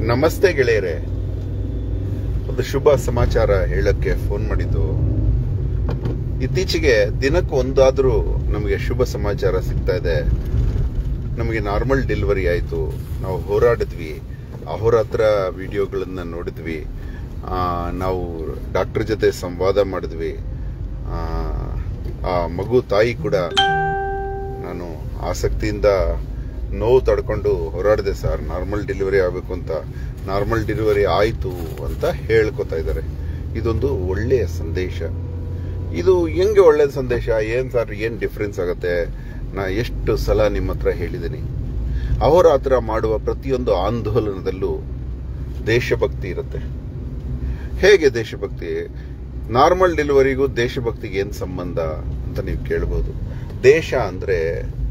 ನಮಸ್ತೆ ಗೆಳೆಯರೆ ಒಂದು ಶುಭ ಸಮಾಚಾರ ಹೇಳಕ್ಕೆ ಫೋನ್ ಮಾಡಿದ್ದು ಇತ್ತೀಚೆಗೆ ದಿನಕ್ಕೆ ಒಂದಾದ್ರೂ ನಮಗೆ ಶುಭ ಸಮಾಚಾರ ಸಿಗ್ತಾ ಇದೆ ನಮಗೆ ನಾರ್ಮಲ್ ಡೆಲಿವರಿ ಆಯಿತು ನಾವು ಹೋರಾಡಿದ್ವಿ ಅಹೋರಾತ್ರ ವಿಡಿಯೋಗಳನ್ನ ನೋಡಿದ್ವಿ ಆ, ನಾವು ಡಾಕ್ಟರ್ ಜೊತೆ ಸಂವಾದ ಮಾಡಿದ್ವಿ ಆ, ಆ ಮಗು ತಾಯಿ ಕೂಡ ನಾನು ಆಸಕ್ತಿಯಿಂದ ನೋವು ತಡ್ಕೊಂಡು ಹೋರಾಡಿದೆ ಸರ್ ನಾರ್ಮಲ್ ಡೆಲಿವರಿ ಆಗಬೇಕು ಅಂತ ನಾರ್ಮಲ್ ಡೆಲಿವರಿ ಆಯಿತು ಅಂತ ಹೇಳ್ಕೊತಾ ಇದ್ದಾರೆ ಇದೊಂದು ಒಳ್ಳೆಯ ಸಂದೇಶ ಇದು ಹೆಂಗೆ ಒಳ್ಳೆಯ ಸಂದೇಶ ಏನು ಸರ್ ಏನು ಡಿಫ್ರೆನ್ಸ್ ಆಗುತ್ತೆ ನಾ ಎಷ್ಟು ಸಲ ನಿಮ್ಮ ಹತ್ರ ಹೇಳಿದ್ದೀನಿ ಅಹೋರಾತ್ರ ಮಾಡುವ ಪ್ರತಿಯೊಂದು ಆಂದೋಲನದಲ್ಲೂ ದೇಶಭಕ್ತಿ ಇರುತ್ತೆ ಹೇಗೆ ದೇಶಭಕ್ತಿ ನಾರ್ಮಲ್ ಡೆಲಿವರಿಗೂ ದೇಶಭಕ್ತಿಗೆ ಏನು ಸಂಬಂಧ ಅಂತ ನೀವು ಕೇಳ್ಬೋದು ದೇಶ ಅಂದ್ರೆ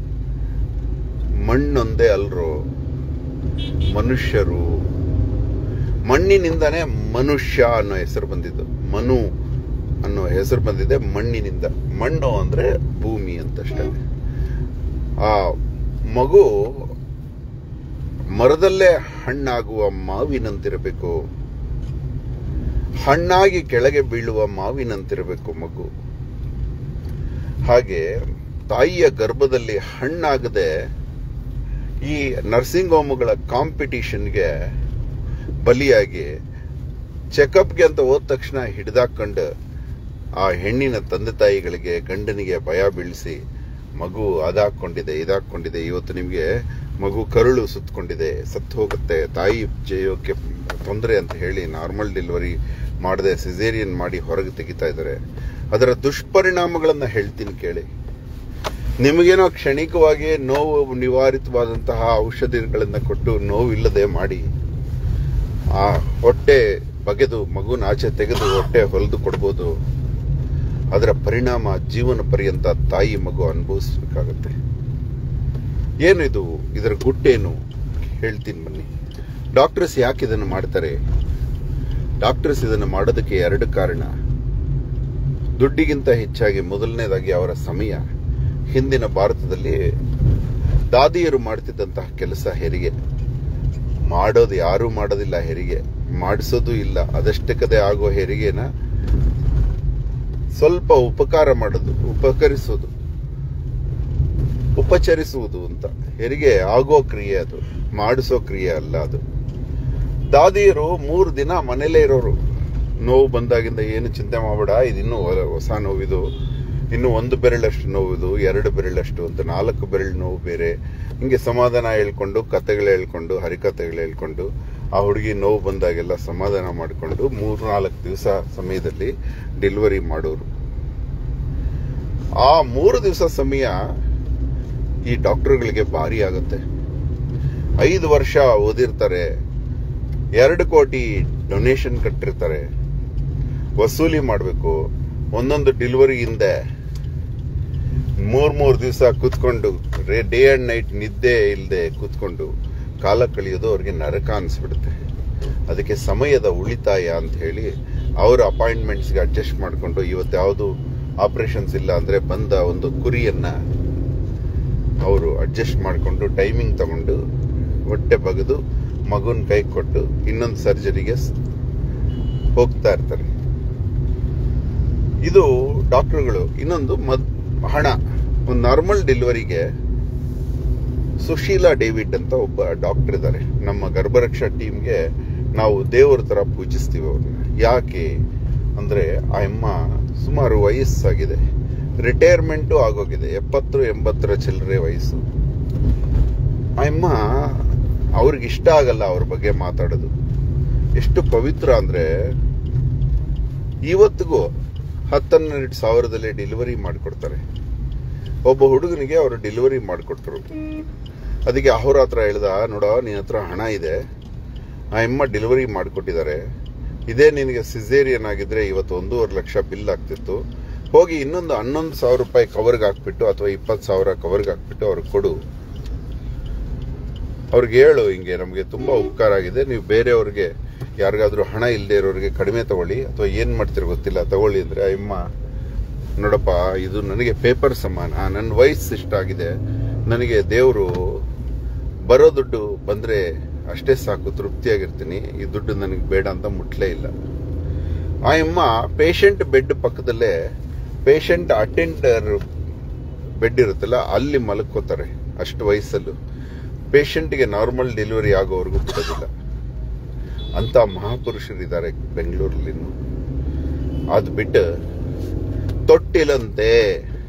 ಮಣ್ಣೊಂದೇ ಅಲ್ರೋ ಮನುಷ್ಯರು ಮಣ್ಣಿನಿಂದನೇ ಮನುಷ್ಯ ಅನ್ನೋ ಹೆಸರು ಬಂದಿದ್ದು ಮನು ಅನ್ನೋ ಹೆಸರು ಬಂದಿದೆ ಮಣ್ಣಿನಿಂದ ಮಣ್ಣು ಅಂದ್ರೆ ಭೂಮಿ ಅಂತಷ್ಟೇ ಆ ಮಗು ಮರದಲ್ಲೇ ಹಣ್ಣಾಗುವ ಮಾವಿನಂತಿರಬೇಕು ಹಣ್ಣಾಗಿ ಕೆಳಗೆ ಬೀಳುವ ಮಾವಿನಂತಿರಬೇಕು ಮಗು ಹಾಗೆ ತಾಯಿಯ ಗರ್ಭದಲ್ಲಿ ಹಣ್ಣಾಗದೆ ಈ ನರ್ಸಿಂಗ್ ಹೋಮ್ಗಳ ಕಾಂಪಿಟಿಷನ್ಗೆ ಬಲಿಯಾಗಿ ಚೆಕಪ್ಗೆ ಅಂತ ಹೋದ ತಕ್ಷಣ ಹಿಡಿದಾಕೊಂಡು ಆ ಹೆಣ್ಣಿನ ತಂದೆ ತಾಯಿಗಳಿಗೆ ಗಂಡನಿಗೆ ಭಯ ಬೀಳಿಸಿ ಮಗು ಅದಾಕೊಂಡಿದೆ ಇದಾಕೊಂಡಿದೆ ಇವತ್ತು ನಿಮಗೆ ಮಗು ಕರುಳು ಸುತ್ತಕೊಂಡಿದೆ ಸತ್ತು ಹೋಗುತ್ತೆ ತಾಯಿ ಜಯೋಕ್ಕೆ ತೊಂದರೆ ಅಂತ ಹೇಳಿ ನಾರ್ಮಲ್ ಡೆಲಿವರಿ ಮಾಡದೆ ಸಿಸೇರಿಯನ್ ಮಾಡಿ ಹೊರಗೆ ತೆಗಿತಾ ಇದ್ದಾರೆ ಅದರ ದುಷ್ಪರಿಣಾಮಗಳನ್ನ ಹೇಳ್ತೀನಿ ಕೇಳಿ ನಿಮಗೇನೋ ಕ್ಷಣಿಕವಾಗಿ ನೋವು ನಿವಾರಿತವಾದಂತಹ ಔಷಧಿಗಳನ್ನ ಕೊಟ್ಟು ನೋವಿಲ್ಲದೆ ಮಾಡಿ ಆ ಹೊಟ್ಟೆ ಬಗೆದು ಮಗುನ ಆಚೆ ತೆಗೆದು ಹೊಟ್ಟೆ ಹೊಲಿದು ಕೊಡ್ಬೋದು ಅದರ ಪರಿಣಾಮ ಜೀವನ ಪರ್ಯಂತ ತಾಯಿ ಮಗು ಅನುಭವಿಸ್ಬೇಕಾಗತ್ತೆ ಏನು ಇದು ಇದರ ಗುಟ್ಟೇನು ಹೇಳ್ತೀನಿ ಬನ್ನಿ ಡಾಕ್ಟರ್ಸ್ ಯಾಕೆ ಇದನ್ನು ಮಾಡ್ತಾರೆ ಡಾಕ್ಟರ್ಸ್ ಇದನ್ನು ಮಾಡೋದಕ್ಕೆ ಎರಡು ಕಾರಣ ದುಡ್ಡಿಗಿಂತ ಹೆಚ್ಚಾಗಿ ಮೊದಲನೇದಾಗಿ ಅವರ ಸಮಯ ಹಿಂದಿನ ಭಾರತದಲ್ಲಿ ದಾದಿಯರು ಮಾಡ್ತಿದ್ದಂತಹ ಕೆಲಸ ಹೆರಿಗೆ ಮಾಡೋದು ಯಾರೂ ಮಾಡೋದಿಲ್ಲ ಹೆರಿಗೆ ಮಾಡಿಸೋದು ಇಲ್ಲ ಅದಷ್ಟಕ್ಕದೇ ಆಗೋ ಹೆರಿಗೆನ ಸ್ವಲ್ಪ ಉಪಕಾರ ಮಾಡೋದು ಉಪಕರಿಸೋದು ಉಪಚರಿಸುವುದು ಅಂತ ಹೆರಿಗೆ ಆಗೋ ಕ್ರಿಯೆ ಅದು ಮಾಡಿಸೋ ಕ್ರಿಯೆ ಅಲ್ಲ ಅದು ದಾದಿಯರು ಮೂರು ದಿನ ಮನೇಲೇ ಇರೋರು ನೋವು ಬಂದಾಗಿಂದ ಏನು ಚಿಂತೆ ಮಾಡಬೇಡ ಇದಿನ್ನೂ ಹೊಸ ನೋವಿದು ಇನ್ನು ಒಂದು ಬೆರಳಷ್ಟು ನೋವಿದು ಎರಡು ಬೆರಳಷ್ಟು ಅಂತ ನಾಲ್ಕು ಬೆರಳು ನೋವು ಬೇರೆ ಹಿಂಗೆ ಸಮಾಧಾನ ಹೇಳ್ಕೊಂಡು ಕತೆಗಳು ಹೇಳ್ಕೊಂಡು ಹರಿಕತೆಗಳು ಹೇಳ್ಕೊಂಡು ಆ ಹುಡುಗಿ ನೋವು ಬಂದಾಗೆಲ್ಲ ಸಮಾಧಾನ ಮಾಡಿಕೊಂಡು ಮೂರು ನಾಲ್ಕು ದಿವಸ ಸಮಯದಲ್ಲಿ ಡೆಲಿವರಿ ಮಾಡೋರು ಆ ಮೂರು ದಿವಸ ಸಮಯ ಈ ಡಾಕ್ಟರ್ಗಳಿಗೆ ಭಾರಿ ಆಗುತ್ತೆ ಐದು ವರ್ಷ ಓದಿರ್ತಾರೆ ಎರಡು ಕೋಟಿ ಡೊನೇಷನ್ ಕಟ್ಟಿರ್ತಾರೆ ವಸೂಲಿ ಮಾಡಬೇಕು ಒಂದೊಂದು ಡೆಲಿವರಿ ಹಿಂದೆ ಮೂರ್ ಮೂರ್ ದಿವಸ ಕೂತ್ಕೊಂಡು ಡೇ ಅಂಡ್ ನೈಟ್ ನಿದ್ದೆ ಇಲ್ಲದೆ ಕೂತ್ಕೊಂಡು ಕಾಲ ಕಳೆಯೋದು ಅವ್ರಿಗೆ ನರಕ ಅನ್ಸ್ಬಿಡುತ್ತೆ ಅದಕ್ಕೆ ಸಮಯದ ಉಳಿತಾಯ ಅಂತ ಹೇಳಿ ಅವರ ಅಪಾಯಿಂಟ್ಮೆಂಟ್ಸ್ಗೆ ಅಡ್ಜಸ್ಟ್ ಮಾಡಿಕೊಂಡು ಇವತ್ತು ಯಾವುದು ಆಪರೇಷನ್ಸ್ ಇಲ್ಲ ಅಂದ್ರೆ ಬಂದ ಒಂದು ಕುರಿಯನ್ನ ಅವರು ಅಡ್ಜಸ್ಟ್ ಮಾಡಿಕೊಂಡು ಟೈಮಿಂಗ್ ತಗೊಂಡು ಹೊಟ್ಟೆ ಬಗೆದು ಮಗುನ್ ಕೈ ಕೊಟ್ಟು ಇನ್ನೊಂದು ಸರ್ಜರಿಗೆ ಹೋಗ್ತಾ ಇರ್ತಾರೆ ಇದು ಡಾಕ್ಟರ್ಗಳು ಇನ್ನೊಂದು ಮದ್ ಹಣ ಒಂದು ನಾರ್ಮಲ್ ಡೆಲಿವರಿಗೆ ಸುಶೀಲಾ ಡೇವಿಡ್ ಅಂತ ಒಬ್ಬ ಡಾಕ್ಟರ್ ಇದ್ದಾರೆ ನಮ್ಮ ಗರ್ಭರಕ್ಷಾ ಟೀಮ್ಗೆ ನಾವು ದೇವರ ತರ ಪೂಜಿಸ್ತೀವಿ ಅವ್ರನ್ನ ಯಾಕೆ ಅಂದ್ರೆ ಆ ಅಮ್ಮ ಸುಮಾರು ವಯಸ್ಸಾಗಿದೆ ರಿಟೈರ್ಮೆಂಟು ಆಗೋಗಿದೆ ಎಪ್ಪತ್ತು ಎಂಬತ್ತರ ಚಿಲ್ಲರೆ ವಯಸ್ಸು ಆ ಅಮ್ಮ ಅವ್ರಿಗೆ ಇಷ್ಟ ಆಗಲ್ಲ ಅವ್ರ ಬಗ್ಗೆ ಮಾತಾಡೋದು ಎಷ್ಟು ಪವಿತ್ರ ಅಂದ್ರೆ ಇವತ್ತಿಗೂ ಹತ್ತನ್ನೆರಡು ಸಾವಿರದಲ್ಲಿ ಡೆಲಿವರಿ ಮಾಡಿಕೊಡ್ತಾರೆ ಒಬ್ಬ ಹುಡುಗನಿಗೆ ಅವರು ಡೆಲಿವರಿ ಮಾಡಿಕೊಟ್ರು ಅದಕ್ಕೆ ಅಹೋರಾತ್ರ ಹೇಳ್ದ ನೋಡ ನಿನ್ನ ಹತ್ರ ಹಣ ಇದೆ ಆ ಅಮ್ಮ ಡೆಲಿವರಿ ಮಾಡಿಕೊಟ್ಟಿದ್ದಾರೆ ಇದೇ ನಿನಗೆ ಸಿಸೇರಿಯನ್ ಆಗಿದ್ರೆ ಇವತ್ತು ಒಂದೂವರೆ ಲಕ್ಷ ಬಿಲ್ ಆಗ್ತಿತ್ತು ಹೋಗಿ ಇನ್ನೊಂದು ಹನ್ನೊಂದು ಸಾವಿರ ರೂಪಾಯಿ ಕವರ್ಗೆ ಹಾಕ್ಬಿಟ್ಟು ಅಥವಾ ಇಪ್ಪತ್ತು ಸಾವಿರ ಕವರ್ಗೆ ಹಾಕ್ಬಿಟ್ಟು ಅವ್ರಿಗೆ ಕೊಡು ಅವ್ರಿಗೆ ಹೇಳು ಹಿಂಗೆ ನಮಗೆ ತುಂಬಾ ಉಪಕಾರ ಆಗಿದೆ ನೀವು ಬೇರೆಯವ್ರಿಗೆ ಯಾರಿಗಾದ್ರೂ ಹಣ ಇಲ್ಲದೆ ಇರೋರಿಗೆ ಕಡಿಮೆ ತಗೊಳ್ಳಿ ಅಥವಾ ಏನ್ ಮಾಡ್ತೀರ ಗೊತ್ತಿಲ್ಲ ತಗೊಳ್ಳಿ ಅಂದ್ರೆ ಆ ಅಮ್ಮ ನೋಡಪ್ಪ ಇದು ನನಗೆ ಪೇಪರ್ ಸಮಾನ ನನ್ನ ವಯಸ್ಸು ಇಷ್ಟಾಗಿದೆ ನನಗೆ ದೇವರು ಬರೋ ದುಡ್ಡು ಬಂದ್ರೆ ಅಷ್ಟೇ ಸಾಕು ತೃಪ್ತಿಯಾಗಿರ್ತೀನಿ ಈ ದುಡ್ಡು ನನಗೆ ಬೇಡ ಅಂತ ಮುಟ್ಲೇ ಇಲ್ಲ ಆ ಅಮ್ಮ ಪೇಷಂಟ್ ಬೆಡ್ ಪಕ್ಕದಲ್ಲೇ ಪೇಷಂಟ್ ಅಟೆಂಡರ್ ಬೆಡ್ ಇರುತ್ತಲ್ಲ ಅಲ್ಲಿ ಮಲ್ಕೋತಾರೆ ಅಷ್ಟು ವಯಸ್ಸಲ್ಲೂ ಪೇಷಂಟ್ಗೆ ನಾರ್ಮಲ್ ಡೆಲಿವರಿ ಆಗೋವರೆಗೂ ಬಿಡೋದಿಲ್ಲ ಅಂತ ಮಹಾಪುರುಷರಿದ್ದಾರೆ ಬೆಂಗಳೂರಲ್ಲಿ ಅದು ಬಿಟ್ಟು ತೊಟ್ಟಿಲಂತೆ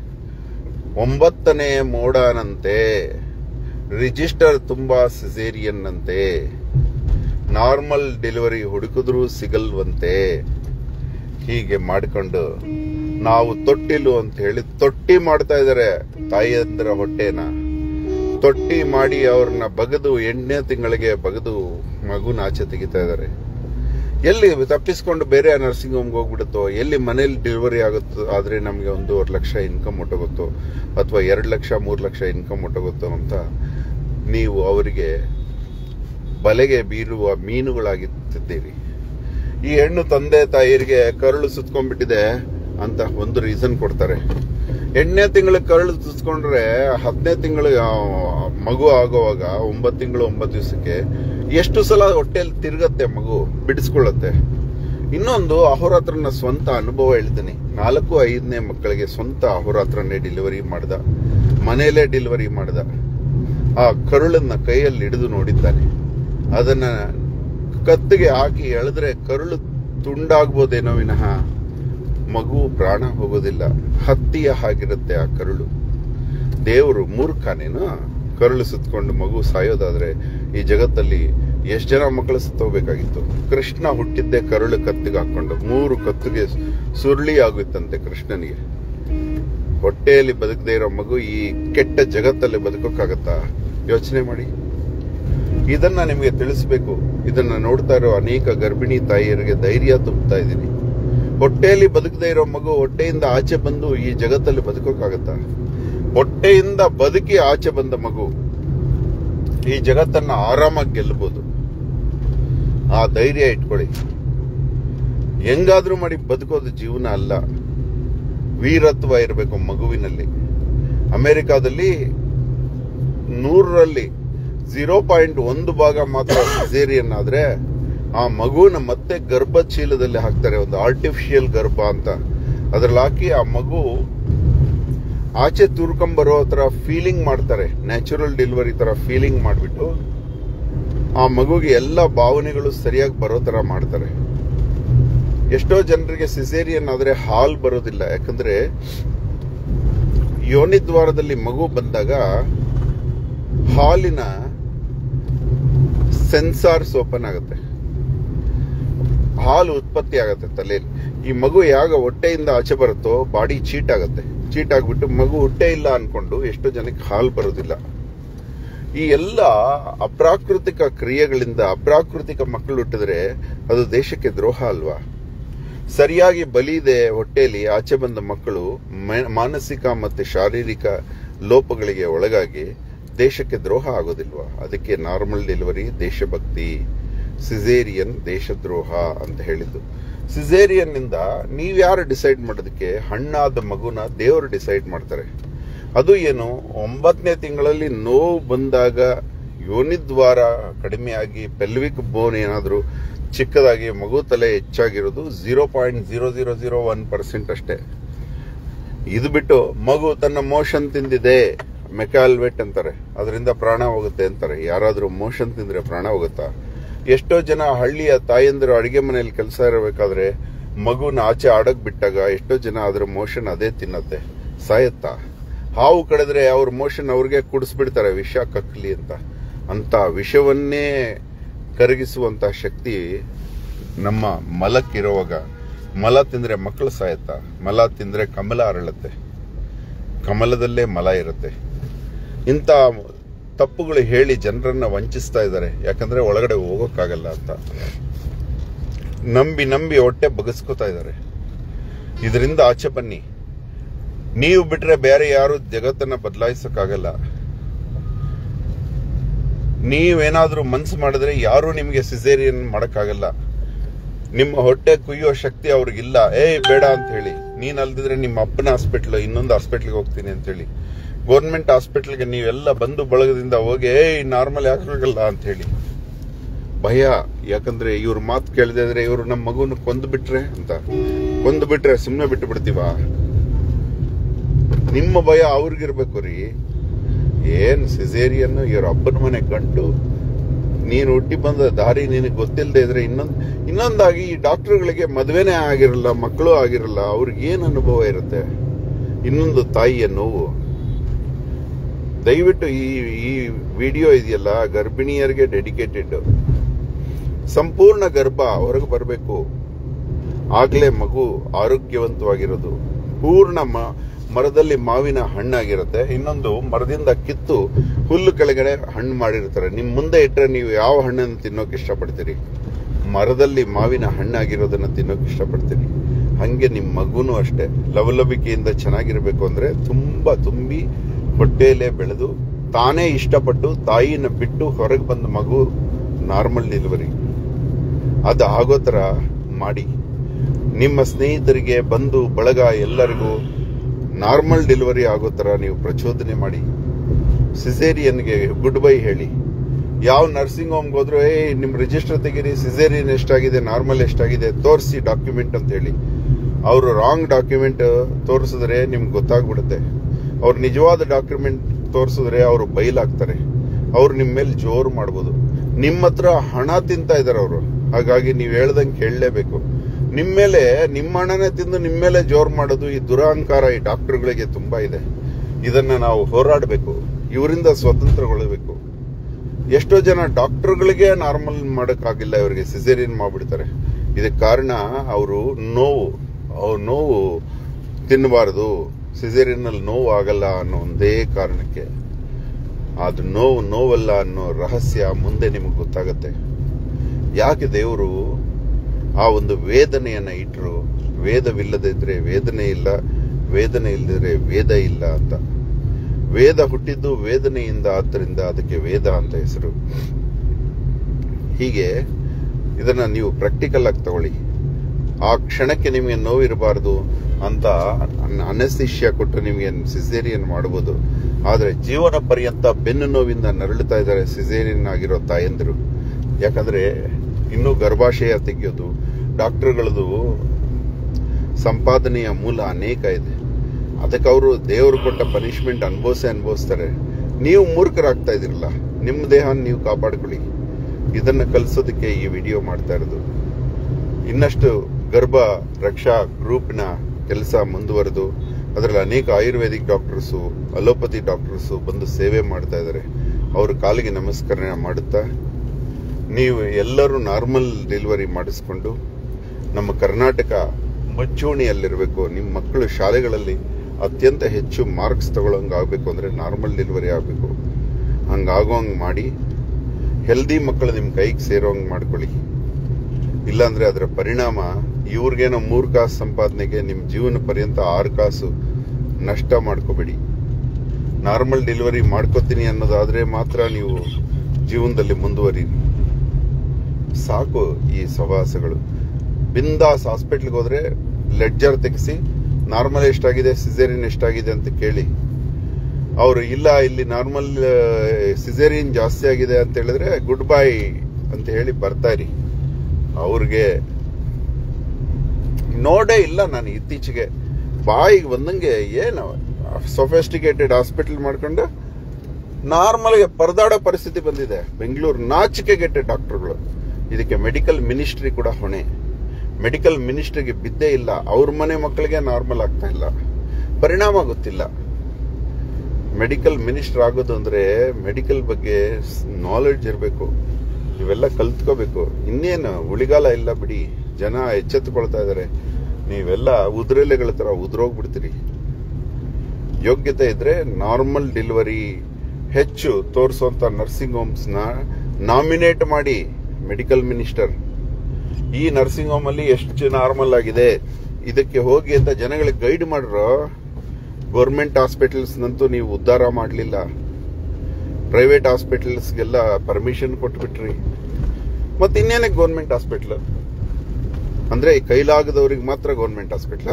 ಒಂಬತ್ತನೇ ಮೋಡನಂತೆ ರಿಜಿಸ್ಟರ್ ತುಂಬಾ ಸಿಸೇರಿಯನ್ ಅಂತೆ ನಾರ್ಮಲ್ ಡೆಲಿವರಿ ಹುಡುಕಿದ್ರೂ ಸಿಗಲ್ವಂತೆ ಹೀಗೆ ಮಾಡಿಕೊಂಡು ನಾವು ತೊಟ್ಟಿಲು ಅಂತ ಹೇಳಿ ತೊಟ್ಟಿ ಮಾಡ್ತಾ ಇದ್ದಾರೆ ತಾಯಿಯಂದ್ರ ಹೊಟ್ಟೆನ ತೊಟ್ಟಿ ಮಾಡಿ ಅವ್ರನ್ನ ಬಗದು ಎಂಟನೇ ತಿಂಗಳಿಗೆ ಬಗದು ಮಗುನ ಆಚೆ ತೆಗಿತಾ ಇದ್ದಾರೆ ಎಲ್ಲಿ ತಪ್ಪಿಸ್ಕೊಂಡು ಬೇರೆ ನರ್ಸಿಂಗ್ ಹೋಮ್ಗೆ ಹೋಗ್ಬಿಡುತ್ತೋ ಎಲ್ಲಿ ಮನೇಲಿ ಡೆಲಿವರಿ ಆಗುತ್ತೋ ಆದ್ರೆ ನಮಗೆ ಒಂದೂವರೆ ಲಕ್ಷ ಇನ್ಕಮ್ ಹೊಟ್ಟೋಗುತ್ತೋ ಅಥವಾ ಎರಡು ಲಕ್ಷ ಮೂರು ಲಕ್ಷ ಇನ್ಕಮ್ ಹೊಟ್ಟೋಗುತ್ತೋ ಅಂತ ನೀವು ಅವರಿಗೆ ಬಲೆಗೆ ಬೀರುವ ಮೀನುಗಳಾಗಿತ್ತಿದ್ದೀರಿ ಈ ಹೆಣ್ಣು ತಂದೆ ತಾಯಿಯರಿಗೆ ಕರುಳು ಸುತ್ಕೊಂಡ್ಬಿಟ್ಟಿದೆ ಅಂತ ಒಂದು ರೀಸನ್ ಕೊಡ್ತಾರೆ ಎಂಟನೇ ತಿಂಗಳು ಕರುಳು ಸುತ್ಕೊಂಡ್ರೆ ಹತ್ತನೇ ತಿಂಗಳು ಮಗು ಆಗೋವಾಗ ಒಂಬತ್ತು ತಿಂಗಳು ಒಂಬತ್ತು ದಿವಸಕ್ಕೆ ಎಷ್ಟು ಸಲ ಹೊಟ್ಟೆಯಲ್ಲಿ ತಿರುಗತ್ತೆ ಮಗು ಬಿಡಿಸ್ಕೊಳ್ಳುತ್ತೆ ಇನ್ನೊಂದು ಅಹೋರಾತ್ರನ ಸ್ವಂತ ಅನುಭವ ಹೇಳ್ತೀನಿ ನಾಲ್ಕು ಐದನೇ ಮಕ್ಕಳಿಗೆ ಸ್ವಂತ ಅಹೋರಾತ್ರನೇ ಡೆಲಿವರಿ ಮಾಡ್ದ ಮನೆಯಲ್ಲೇ ಡೆಲಿವರಿ ಮಾಡ್ದ ಆ ಕರುಳನ್ನ ಕೈಯಲ್ಲಿ ಹಿಡಿದು ನೋಡಿದ್ದಾನೆ ಅದನ್ನ ಕತ್ತಿಗೆ ಹಾಕಿ ಎಳೆದ್ರೆ ಕರುಳು ತುಂಡಾಗ್ಬೋದೇನೋ ವಿನಃ ಮಗು ಪ್ರಾಣ ಹೋಗೋದಿಲ್ಲ ಹತ್ತಿಯ ಹಾಗಿರುತ್ತೆ ಆ ಕರುಳು ದೇವರು ಮೂರ್ಖನೇನು ಕರುಳು ಸುತ್ಕೊಂಡು ಮಗು ಸಾಯೋದಾದ್ರೆ ಈ ಜಗತ್ತಲ್ಲಿ ಎಷ್ಟು ಜನ ಮಕ್ಕಳು ಸತ್ತೋಗ್ಬೇಕಾಗಿತ್ತು ಕೃಷ್ಣ ಹುಟ್ಟಿದ್ದೇ ಕರುಳು ಕತ್ತಿಗೆ ಹಾಕೊಂಡು ಮೂರು ಕತ್ತಿಗೆ ಸುರುಳಿ ಆಗುತ್ತಂತೆ ಕೃಷ್ಣನಿಗೆ ಹೊಟ್ಟೆಯಲ್ಲಿ ಬದುಕದೇ ಇರೋ ಮಗು ಈ ಕೆಟ್ಟ ಜಗತ್ತಲ್ಲಿ ಬದುಕೋಕ್ಕಾಗತ್ತಾ ಯೋಚನೆ ಮಾಡಿ ಇದನ್ನ ನಿಮಗೆ ತಿಳಿಸ್ಬೇಕು ಇದನ್ನ ನೋಡ್ತಾ ಇರೋ ಅನೇಕ ಗರ್ಭಿಣಿ ತಾಯಿಯರಿಗೆ ಧೈರ್ಯ ತುಂಬುತ್ತಾ ಇದ್ದೀನಿ ಹೊಟ್ಟೆಯಲ್ಲಿ ಬದುಕದೇ ಇರೋ ಮಗು ಹೊಟ್ಟೆಯಿಂದ ಆಚೆ ಬಂದು ಈ ಜಗತ್ತಲ್ಲಿ ಬದುಕೋಕ್ಕಾಗತ್ತಾ ಹೊಟ್ಟೆಯಿಂದ ಬದುಕಿ ಆಚೆ ಬಂದ ಮಗು ಈ ಜಗತ್ತನ್ನ ಆರಾಮಾಗಿ ಗೆಲ್ಲಬಹುದು ಆ ಧೈರ್ಯ ಇಟ್ಕೊಳ್ಳಿ ಹೆಂಗಾದ್ರೂ ಮಾಡಿ ಬದುಕೋದು ಜೀವನ ಅಲ್ಲ ವೀರತ್ವ ಇರಬೇಕು ಮಗುವಿನಲ್ಲಿ ಅಮೆರಿಕಾದಲ್ಲಿ ನೂರರಲ್ಲಿ ಝೀರೋ ಪಾಯಿಂಟ್ ಒಂದು ಭಾಗ ಮಾತ್ರ ಸಿಸೇರಿಯನ್ ಆದ್ರೆ ಆ ಮಗುನ ಮತ್ತೆ ಗರ್ಭಚೀಲದಲ್ಲಿ ಹಾಕ್ತಾರೆ ಒಂದು ಆರ್ಟಿಫಿಷಿಯಲ್ ಗರ್ಭ ಅಂತ ಅದ್ರಲ್ಲಿ ಹಾಕಿ ಆ ಮಗು ಆಚೆ ತೂರ್ಕೊಂಬರೋ ತರ ಫೀಲಿಂಗ್ ಮಾಡ್ತಾರೆ ನ್ಯಾಚುರಲ್ ಡೆಲಿವರಿ ತರ ಫೀಲಿಂಗ್ ಮಾಡಿಬಿಟ್ಟು ಆ ಮಗುಗೆ ಎಲ್ಲ ಭಾವನೆಗಳು ಸರಿಯಾಗಿ ಬರೋ ತರ ಮಾಡ್ತಾರೆ ಎಷ್ಟೋ ಜನರಿಗೆ ಸಿಸೇರಿಯನ್ ಆದ್ರೆ ಹಾಲ್ ಬರೋದಿಲ್ಲ ಯಾಕಂದ್ರೆ ಯೋನಿದ್ವಾರದಲ್ಲಿ ಮಗು ಬಂದಾಗ ಹಾಲಿನ ಸೆನ್ಸಾರ್ಸ್ ಓಪನ್ ಆಗುತ್ತೆ ಹಾಲು ಉತ್ಪತ್ತಿ ಆಗುತ್ತೆ ತಲೆಯಲ್ಲಿ ಈ ಮಗು ಯಾವಾಗ ಹೊಟ್ಟೆಯಿಂದ ಆಚೆ ಬರುತ್ತೋ ಬಾಡಿ ಚೀಟ್ ಆಗುತ್ತೆ ಚೀಟ್ ಆಗ್ಬಿಟ್ಟು ಮಗು ಹೊಟ್ಟೆ ಇಲ್ಲ ಅನ್ಕೊಂಡು ಎಷ್ಟೋ ಜನಕ್ಕೆ ಹಾಲು ಬರೋದಿಲ್ಲ ಈ ಎಲ್ಲ ಅಪ್ರಾಕೃತಿಕ ಕ್ರಿಯೆಗಳಿಂದ ಅಪ್ರಾಕೃತಿಕ ಮಕ್ಕಳು ಹುಟ್ಟಿದ್ರೆ ಅದು ದೇಶಕ್ಕೆ ದ್ರೋಹ ಅಲ್ವಾ ಸರಿಯಾಗಿ ಬಲಿದೆ ಹೊಟ್ಟೆಯಲ್ಲಿ ಆಚೆ ಬಂದ ಮಕ್ಕಳು ಮ- ಮಾನಸಿಕ ಮತ್ತೆ ಶಾರೀರಿಕ ಲೋಪಗಳಿಗೆ ಒಳಗಾಗಿ ದೇಶಕ್ಕೆ ದ್ರೋಹ ಆಗೋದಿಲ್ವಾ ಅದಕ್ಕೆ ನಾರ್ಮಲ್ ಡೆಲಿವರಿ ದೇಶಭಕ್ತಿ ಸಿಸೇರಿಯನ್ ದೇಶದ್ರೋಹ ಅಂತ ಹೇಳಿದ್ದು ಸಿಸೇರಿಯನ್ ನಿಂದ ನೀವ್ಯಾರು ಡಿಸೈಡ್ ಮಾಡೋದಕ್ಕೆ ಹಣ್ಣಾದ ಮಗುನ ದೇವರು ಡಿಸೈಡ್ ಮಾಡ್ತಾರೆ ಅದು ಏನು ಒಂಬತ್ತನೇ ತಿಂಗಳಲ್ಲಿ ನೋವು ಬಂದಾಗ ಯೋನಿದ್ವಾರ ಕಡಿಮೆಯಾಗಿ ಪೆಲ್ವಿಕ್ ಬೋನ್ ಏನಾದರೂ ಚಿಕ್ಕದಾಗಿ ಮಗು ತಲೆ ಹೆಚ್ಚಾಗಿರೋದು zero point zero zero zero one percent ಅಷ್ಟೇ ಇದು ಬಿಟ್ಟು ಮಗು ತನ್ನ ಮೋಷನ್ ತಿಂದಿದೆ ಮೆಕಾಲ್ವೆಟ್ ಅಂತಾರೆ ಅದರಿಂದ ಪ್ರಾಣ ಹೋಗುತ್ತೆ ಅಂತಾರೆ ಯಾರಾದ್ರೂ ಮೋಷನ್ ತಿಂದ್ರೆ ಪ್ರಾಣ ಹೋಗುತ್ತಾ ಎಷ್ಟೋ ಜನ ಹಳ್ಳಿಯ ತಾಯಂದಿರು ಅಡಿಗೆ ಮನೆಯಲ್ಲಿ ಕೆಲಸ ಇರಬೇಕಾದ್ರೆ ಮಗುನ ಆಚೆ ಆಡಕ್ ಬಿಟ್ಟಾಗ ಎಷ್ಟೋ ಜನ ಅದ್ರ ಮೋಷನ್ ಅದೇ ತಿನ್ನತ್ತೆ ಸಾಯತ್ತಾ ಹಾವು ಕಡಿದ್ರೆ ಅವ್ರ ಮೋಷನ್ ಅವ್ರಿಗೆ ಕುಡಿಸ್ಬಿಡ್ತಾರೆ ವಿಷ ಕಕ್ಲಿ ಅಂತ ಅಂತ ವಿಷವನ್ನೇ ಕರಗಿಸುವಂತ ಶಕ್ತಿ ನಮ್ಮ ಮಲಕ್ಕಿರುವಾಗ ಮಲ ತಿಂದ್ರೆ ಮಕ್ಕಳು ಸಾಯತ್ತಾ ಮಲ ತಿಂದ್ರೆ ಕಮಲ ಅರಳುತ್ತೆ ಕಮಲದಲ್ಲೇ ಮಲ ಇರುತ್ತೆ ಇಂಥ ತಪ್ಪುಗಳು ಹೇಳಿ ಜನರನ್ನ ವಂಚಿಸ್ತಾ ಇದ್ದಾರೆ ಯಾಕಂದ್ರೆ ಒಳಗಡೆ ಹೋಗೋಕ್ಕಾಗಲ್ಲ ಅಂತ ನಂಬಿ ನಂಬಿ ಹೊಟ್ಟೆ ಬಗಸ್ಕೋತಾ ಇದ್ದಾರೆ ಇದರಿಂದ ಆಚೆ ಬನ್ನಿ ನೀವು ಬಿಟ್ರೆ ಬೇರೆ ಯಾರು ಜಗತ್ತನ್ನ ಬದಲಾಯಿಸಕ್ಕಾಗಲ್ಲ ನೀವೇನಾದ್ರೂ ಮನ್ಸು ಮಾಡಿದ್ರೆ ಯಾರು ನಿಮಗೆ ಸಿಸೇರಿಯನ್ ಮಾಡಕ್ಕಾಗಲ್ಲ ನಿಮ್ಮ ಹೊಟ್ಟೆ ಕುಯ್ಯೋ ಶಕ್ತಿ ಅವ್ರಿಗಿಲ್ಲ ಏಯ್ ಬೇಡ ಅಂತ ಹೇಳಿ ನೀನ್ ಅಲ್ದಿದ್ರೆ ನಿಮ್ಮ ಅಪ್ಪನ ಹಾಸ್ಪಿಟ್ಲ್ ಇನ್ನೊಂದು ಹಾಸ್ಪಿಟ್ಲ್ಗೆ ಹೋಗ್ತೀನಿ ಅಂತ ಹೇಳಿ ಗೌರ್ಮೆಂಟ್ ಹಾಸ್ಪಿಟ್ಲ್ಗೆ ನೀವೆಲ್ಲ ಬಂದು ಬಳಗದಿಂದ ಹೋಗಿ ಏಯ್ ನಾರ್ಮಲ್ ಯಾಕಾಗಲ್ಲ ಅಂತ ಹೇಳಿ ಭಯ ಯಾಕಂದ್ರೆ ಇವ್ರ ಮಾತು ಕೇಳದೆ ಇದ್ರೆ ಇವರು ನಮ್ಮ ಮಗುನ ಕೊಂದು ಬಿಟ್ರೆ ಅಂತ ಕೊಂದು ಬಿಟ್ರೆ ಸುಮ್ಮನೆ ಬಿಟ್ಟು ಬಿಡ್ತೀವ ನಿಮ್ಮ ಭಯ ಅವ್ರಿಗಿರ್ಬೇಕು ರೀ ಏನ್ ಸಿಸೇರಿಯನ್ನು ಇವ್ರ ಅಪ್ಪನ ಮನೆ ಗಂಟು ನೀನು ಹುಟ್ಟಿ ಬಂದ ದಾರಿ ನಿನಗೆ ಗೊತ್ತಿಲ್ಲದೆ ಇದ್ರೆ ಇನ್ನೊಂದ್ ಇನ್ನೊಂದಾಗಿ ಈ ಡಾಕ್ಟರ್ಗಳಿಗೆ ಮದುವೆನೇ ಆಗಿರಲ್ಲ ಮಕ್ಕಳು ಆಗಿರಲ್ಲ ಅವ್ರಿಗೆ ಏನ್ ಅನುಭವ ಇರುತ್ತೆ ಇನ್ನೊಂದು ತಾಯಿಯ ನೋವು ದಯವಿಟ್ಟು ಈ ಈ ವಿಡಿಯೋ ಇದೆಯಲ್ಲ ಗರ್ಭಿಣಿಯರಿಗೆ ಡೆಡಿಕೇಟೆಡ್ ಸಂಪೂರ್ಣ ಗರ್ಭ ಹೊರಗೆ ಬರಬೇಕು ಆಗ್ಲೇ ಮಗು ಆರೋಗ್ಯವಂತವಾಗಿರೋದು ಪೂರ್ಣ ಮ- ಮರದಲ್ಲಿ ಮಾವಿನ ಹಣ್ಣಾಗಿರುತ್ತೆ ಇನ್ನೊಂದು ಮರದಿಂದ ಕಿತ್ತು ಹುಲ್ಲು ಕೆಳಗಡೆ ಹಣ್ಣು ಮಾಡಿರ್ತಾರೆ ನಿಮ್ ಮುಂದೆ ಇಟ್ಟರೆ ನೀವು ಯಾವ ಹಣ್ಣನ್ನು ತಿನ್ನೋಕೆ ಇಷ್ಟಪಡ್ತೀರಿ ಮರದಲ್ಲಿ ಮಾವಿನ ಹಣ್ಣಾಗಿರೋದನ್ನ ತಿನ್ನೋಕೆ ಇಷ್ಟಪಡ್ತೀರಿ ಹಂಗೆ ನಿಮ್ಮ ಮಗುನೂ ಅಷ್ಟೇ ಲವಲವಿಕೆಯಿಂದ ಚೆನ್ನಾಗಿರ್ಬೇಕು ಅಂದ್ರೆ ತುಂಬಾ ತುಂಬಿ ಹೊಟ್ಟೆಯಲ್ಲೇ ಬೆಳೆದು ತಾನೇ ಇಷ್ಟಪಟ್ಟು ತಾಯಿನ ಬಿಟ್ಟು ಹೊರಗೆ ಬಂದ ಮಗು ನಾರ್ಮಲ್ ಡೆಲಿವರಿ ಅದು ಆಗೋ ಥರ ಮಾಡಿ ನಿಮ್ಮ ಸ್ನೇಹಿತರಿಗೆ ಬಂಧು ಬಳಗ ಎಲ್ಲರಿಗೂ ನಾರ್ಮಲ್ ಡೆಲಿವರಿ ಆಗೋ ಥರ ನೀವು ಪ್ರಚೋದನೆ ಮಾಡಿ ಸಿಸೇರಿಯನ್ಗೆ ಗುಡ್ ಬೈ ಹೇಳಿ ಯಾವ ನರ್ಸಿಂಗ್ ಹೋಮ್ಗೆ ಹೋದ್ರು ಏ ನಿಮ್ ರಿಜಿಸ್ಟರ್ ತೆಗೀರಿ ಸಿಸೇರಿಯನ್ ಎಷ್ಟಾಗಿದೆ ನಾರ್ಮಲ್ ಎಷ್ಟಾಗಿದೆ ತೋರಿಸಿ ಡಾಕ್ಯುಮೆಂಟ್ ಅಂತ ಹೇಳಿ ಅವರು ರಾಂಗ್ ಡಾಕ್ಯುಮೆಂಟ್ ತೋರಿಸಿದ್ರೆ ನಿಮ್ಗೆ ಗೊತ್ತಾಗ್ಬಿಡುತ್ತೆ ಅವ್ರು ನಿಜವಾದ ಡಾಕ್ಯುಮೆಂಟ್ ತೋರಿಸಿದ್ರೆ ಅವರು ಬೈಲಾಗ್ತಾರೆ ಅವ್ರು ನಿಮ್ಮ ಮೇಲೆ ಜೋರು ಮಾಡ್ಬೋದು ನಿಮ್ಮ ಹತ್ರ ಹಣ ತಿಂತಾ ಇದಾರೆ ಅವರು ಹಾಗಾಗಿ ನೀವು ಹೇಳ್ದಂಗೆ ಕೇಳಲೇಬೇಕು ನಿಮ್ಮ ಮೇಲೆ ನಿಮ್ಮ ಹಣನೇ ತಿಂದು ನಿಮ್ಮ ಮೇಲೆ ಜೋರು ಮಾಡೋದು ಈ ದುರಹಂಕಾರ ಈ ಡಾಕ್ಟರ್ಗಳಿಗೆ ತುಂಬಾ ಇದೆ ಇದನ್ನ ನಾವು ಹೋರಾಡಬೇಕು ಇವರಿಂದ ಸ್ವತಂತ್ರಗೊಳ್ಳಬೇಕು ಎಷ್ಟೋ ಜನ ಡಾಕ್ಟರ್ಗಳಿಗೆ ನಾರ್ಮಲ್ ಮಾಡೋಕ್ಕಾಗಿಲ್ಲ ಇವರಿಗೆ ಸಿಸೇರಿಯನ್ ಮಾಡ್ಬಿಡ್ತಾರೆ ಇದಕ್ಕೆ ಕಾರಣ ಅವರು ನೋವು ಅವ್ರ ನೋವು ತಿನ್ನಬಾರದು ಸಿಸೇರಿಯನ್ನಲ್ಲಿ ನೋವು ಆಗಲ್ಲ ಅನ್ನೋ ಒಂದೇ ಕಾರಣಕ್ಕೆ ಅದು ನೋವು ನೋವಲ್ಲ ಅನ್ನೋ ರಹಸ್ಯ ಮುಂದೆ ನಿಮಗೆ ಗೊತ್ತಾಗತ್ತೆ ಯಾಕೆ ದೇವರು ಆ ಒಂದು ವೇದನೆಯನ್ನ ಇಟ್ಟರು ವೇದವಿಲ್ಲದಿದ್ರೆ ವೇದನೆ ಇಲ್ಲ ವೇದನೆ ಇಲ್ಲದಿದ್ರೆ ವೇದ ಇಲ್ಲ ಅಂತ ವೇದ ಹುಟ್ಟಿದ್ದು ವೇದನೆಯಿಂದ ಆದ್ದರಿಂದ ಅದಕ್ಕೆ ವೇದ ಅಂತ ಹೆಸರು ಹೀಗೆ ಇದನ್ನ ನೀವು ಪ್ರಾಕ್ಟಿಕಲ್ ಆಗಿ ತಗೊಳ್ಳಿ ಆ ಕ್ಷಣಕ್ಕೆ ನಿಮಗೆ ನೋವಿರಬಾರದು ಅಂತ ಅನಸ್ತಿಷ್ಯ ಕೊಟ್ಟು ನಿಮಗೆ ಸಿಸೇರಿಯನ್ ಮಾಡಬಹುದು ಆದ್ರೆ ಜೀವನ ಪರ್ಯಂತ ಬೆನ್ನು ನೋವಿಂದ ನರಳುತ್ತಾ ಇದ್ದಾರೆ ಸಿಸೇರಿಯನ್ ಆಗಿರೋ ತಾಯಂದಿರು ಯಾಕಂದ್ರೆ ಇನ್ನೂ ಗರ್ಭಾಶಯ ತೆಗೆಯೋದು ಡಾಕ್ಟರ್ಗಳದು ಸಂಪಾದನೆಯ ಮೂಲ ಅನೇಕ ಇದೆ ಅದಕ್ಕೆ ಅವರು ದೇವರು ಕೊಟ್ಟ ಪನಿಷ್ಮೆಂಟ್ ಅನುಭವಿಸೇ ಅನುಭವಿಸ್ತಾರೆ ನೀವು ಮೂರ್ಖರಾಗ್ತಾ ಇದಿರಲ್ಲ ನಿಮ್ಮ ದೇಹ ನೀವು ಕಾಪಾಡ್ಕೊಳ್ಳಿ ಇದನ್ನ ಕಲಿಸೋದಕ್ಕೆ ಈ ವಿಡಿಯೋ ಮಾಡ್ತಾ ಇರೋದು ಇನ್ನಷ್ಟು ಗರ್ಭ ರಕ್ಷಾ ಗ್ರೂಪ್ನ ಕೆಲಸ ಮುಂದುವರೆದು ಅದರಲ್ಲಿ ಅನೇಕ ಆಯುರ್ವೇದಿಕ್ ಡಾಕ್ಟರ್ಸು ಅಲೋಪತಿ ಡಾಕ್ಟರ್ಸು ಬಂದು ಸೇವೆ ಮಾಡ್ತಾ ಇದ್ದಾರೆ ಅವ್ರ ಕಾಲಿಗೆ ನಮಸ್ಕಾರ ಮಾಡುತ್ತಾ ನೀವು ಎಲ್ಲರೂ ನಾರ್ಮಲ್ ಡೆಲಿವರಿ ಮಾಡಿಸ್ಕೊಂಡು ನಮ್ಮ ಕರ್ನಾಟಕ ಮುಂಚೂಣಿಯಲ್ಲಿರಬೇಕು ನಿಮ್ಮ ಮಕ್ಕಳು ಶಾಲೆಗಳಲ್ಲಿ ಅತ್ಯಂತ ಹೆಚ್ಚು ಮಾರ್ಕ್ಸ್ ತಗೊಳ್ಳೋಂಗೆ ಆಗಬೇಕು ಅಂದರೆ ನಾರ್ಮಲ್ ಡೆಲಿವರಿ ಆಗಬೇಕು ಹಂಗಾಗೋಂಗೆ ಮಾಡಿ ಹೆಲ್ದಿ ಮಕ್ಕಳು ನಿಮ್ಮ ಕೈಗೆ ಸೇರೋಂಗೆ ಮಾಡ್ಕೊಳ್ಳಿ ಇಲ್ಲಾಂದ್ರೆ ಅದರ ಪರಿಣಾಮ ಇವ್ರಿಗೇನೋ ಮೂರು ಕಾಸು ಸಂಪಾದನೆಗೆ ನಿಮ್ಮ ಜೀವನ ಪರ್ಯಂತ ಆರು ಕಾಸು ನಷ್ಟ ಮಾಡ್ಕೋಬೇಡಿ ನಾರ್ಮಲ್ ಡೆಲಿವರಿ ಮಾಡ್ಕೋತೀನಿ ಅನ್ನೋದಾದ್ರೆ ಮಾತ್ರ ನೀವು ಜೀವನದಲ್ಲಿ ಮುಂದುವರಿರಿ ಸಾಕು ಈ ಸವಾಸಗಳು ಬಿಂದಾಸ್ ಹಾಸ್ಪಿಟ್ಲ್ಗೆ ಹೋದ್ರೆ ಲೆಡ್ಜರ್ ತೆಗೆಸಿ ನಾರ್ಮಲ್ ಎಷ್ಟಾಗಿದೆ ಸಿಸೇರಿಯನ್ ಎಷ್ಟಾಗಿದೆ ಅಂತ ಕೇಳಿ ಅವರು ಇಲ್ಲ ಇಲ್ಲಿ ನಾರ್ಮಲ್ ಸಿಸೇರಿಯನ್ ಜಾಸ್ತಿ ಆಗಿದೆ ಅಂತ ಹೇಳಿದ್ರೆ ಗುಡ್ ಬೈ ಅಂತ ಹೇಳಿ ಬರ್ತಾ ಇರಿ ಅವ್ರಿಗೆ ನೋಡೇ ಇಲ್ಲ ನಾನು ಇತ್ತೀಚೆಗೆ ಬಾಯಿಗೆ ಬಂದಂಗೆ ಏನು ಸೊಫೆಸ್ಟಿಕೇಟೆಡ್ ಹಾಸ್ಪಿಟಲ್ ಮಾಡ್ಕೊಂಡು ನಾರ್ಮಲ್ಗೆ ಪರದಾಡೋ ಪರಿಸ್ಥಿತಿ ಬಂದಿದೆ ಬೆಂಗಳೂರು ನಾಚಿಕೆಗೆಟ್ಟೆ ಡಾಕ್ಟರ್ಗಳು ಇದಕ್ಕೆ ಮೆಡಿಕಲ್ ಮಿನಿಸ್ಟ್ರಿ ಕೂಡ ಹೊಣೆ ಮೆಡಿಕಲ್ ಮಿನಿಸ್ಟ್ರಿಗೆ ಬಿದ್ದೇ ಇಲ್ಲ ಅವ್ರ ಮನೆ ಮಕ್ಕಳಿಗೆ ನಾರ್ಮಲ್ ಆಗ್ತಾ ಇಲ್ಲ ಪರಿಣಾಮ ಗೊತ್ತಿಲ್ಲ ಮೆಡಿಕಲ್ ಮಿನಿಸ್ಟರ್ ಆಗೋದು ಅಂದ್ರೆ ಮೆಡಿಕಲ್ ಬಗ್ಗೆ ನಾಲೆಡ್ಜ್ ಇರಬೇಕು ಇವೆಲ್ಲ ಕಲ್ತ್ಕೋಬೇಕು ಇನ್ನೇನು ಉಳಿಗಾಲ ಇಲ್ಲ ಬಿಡಿ ಜನ ಎಚ್ಚೆತ್ತುಕೊಳ್ತಾ ಇದ್ದಾರೆ ನೀವೆಲ್ಲ ಉದುರೆಲೆಗಳ ತರ ಉದುರೋಗ್ಬಿಡ್ತೀರಿ ಯೋಗ್ಯತೆ ಇದ್ರೆ ನಾರ್ಮಲ್ ಡೆಲಿವರಿ ಹೆಚ್ಚು ತೋರಿಸುವಂತ ನರ್ಸಿಂಗ್ ಹೋಮ್ಸ್ ನ ನಾಮಿನೇಟ್ ಮಾಡಿ ಮೆಡಿಕಲ್ ಮಿನಿಸ್ಟರ್ ಈ ನರ್ಸಿಂಗ್ ಹೋಮ್ ಅಲ್ಲಿ ಎಷ್ಟು ನಾರ್ಮಲ್ ಆಗಿದೆ ಇದಕ್ಕೆ ಹೋಗಿ ಅಂತ ಜನಗಳಿಗೆ ಗೈಡ್ ಮಾಡ್ರೋ ಗೌರ್ಮೆಂಟ್ ಹಾಸ್ಪಿಟಲ್ಸ್ ನಂತೂ ನೀವು ಉದ್ಧಾರ ಮಾಡಲಿಲ್ಲ ಪ್ರೈವೇಟ್ ಹಾಸ್ಪಿಟಲ್ಸ್ಗೆಲ್ಲ ಪರ್ಮಿಷನ್ ಕೊಟ್ಬಿಟ್ರಿ ಮತ್ತೆ ಇನ್ನೇನಕ್ಕೆ ಗೌರ್ಮೆಂಟ್ ಹಾಸ್ಪಿಟ್ಲ್ ಅಂದ್ರೆ ಈ ಕೈಲಾಗದವ್ರಿಗೆ ಮಾತ್ರ ಗೌರ್ಮೆಂಟ್ ಹಾಸ್ಪಿಟ್ಲಾ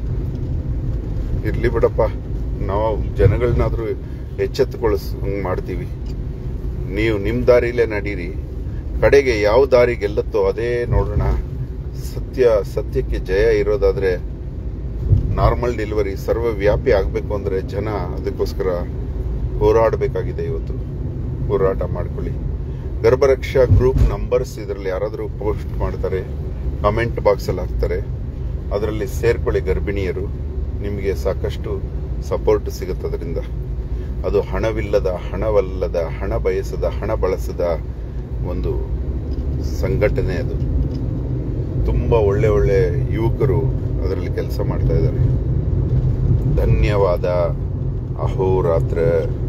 ಇರ್ಲಿ ಬಿಡಪ್ಪ ನಾವು ಜನಗಳನ್ನಾದ್ರೂ ಎಚ್ಚೆತ್ತುಗೊಳಿಸ್ ಮಾಡ್ತೀವಿ ನೀವು ನಿಮ್ ದಾರಿಲೇ ನಡೀರಿ ಕಡೆಗೆ ಯಾವ ದಾರಿ ಗೆಲ್ಲುತ್ತೋ ಅದೇ ನೋಡೋಣ ಸತ್ಯ ಸತ್ಯಕ್ಕೆ ಜಯ ಇರೋದಾದ್ರೆ ನಾರ್ಮಲ್ ಡೆಲಿವರಿ ಸರ್ವವ್ಯಾಪಿ ಆಗಬೇಕು ಅಂದ್ರೆ ಜನ ಅದಕ್ಕೋಸ್ಕರ ಹೋರಾಡಬೇಕಾಗಿದೆ ಇವತ್ತು ಹೋರಾಟ ಮಾಡ್ಕೊಳ್ಳಿ ಗರ್ಭರಕ್ಷಾ ಗ್ರೂಪ್ ನಂಬರ್ಸ್ ಇದರಲ್ಲಿ ಯಾರಾದರೂ ಪೋಸ್ಟ್ ಮಾಡ್ತಾರೆ ಕಮೆಂಟ್ ಬಾಕ್ಸಲ್ಲಿ ಹಾಕ್ತಾರೆ ಅದರಲ್ಲಿ ಸೇರ್ಕೊಳ್ಳಿ ಗರ್ಭಿಣಿಯರು ನಿಮಗೆ ಸಾಕಷ್ಟು ಸಪೋರ್ಟ್ ಸಿಗುತ್ತೆ ಅದರಿಂದ ಅದು ಹಣವಿಲ್ಲದ ಹಣವಲ್ಲದ ಹಣ ಬಯಸದ ಹಣ ಬಳಸದ ಒಂದು ಸಂಘಟನೆ ಅದು ತುಂಬ ಒಳ್ಳೆ ಒಳ್ಳೆ ಯುವಕರು ಅದರಲ್ಲಿ ಕೆಲಸ ಮಾಡ್ತಾ ಇದ್ದಾರೆ ಧನ್ಯವಾದ ಅಹೋರಾತ್ರ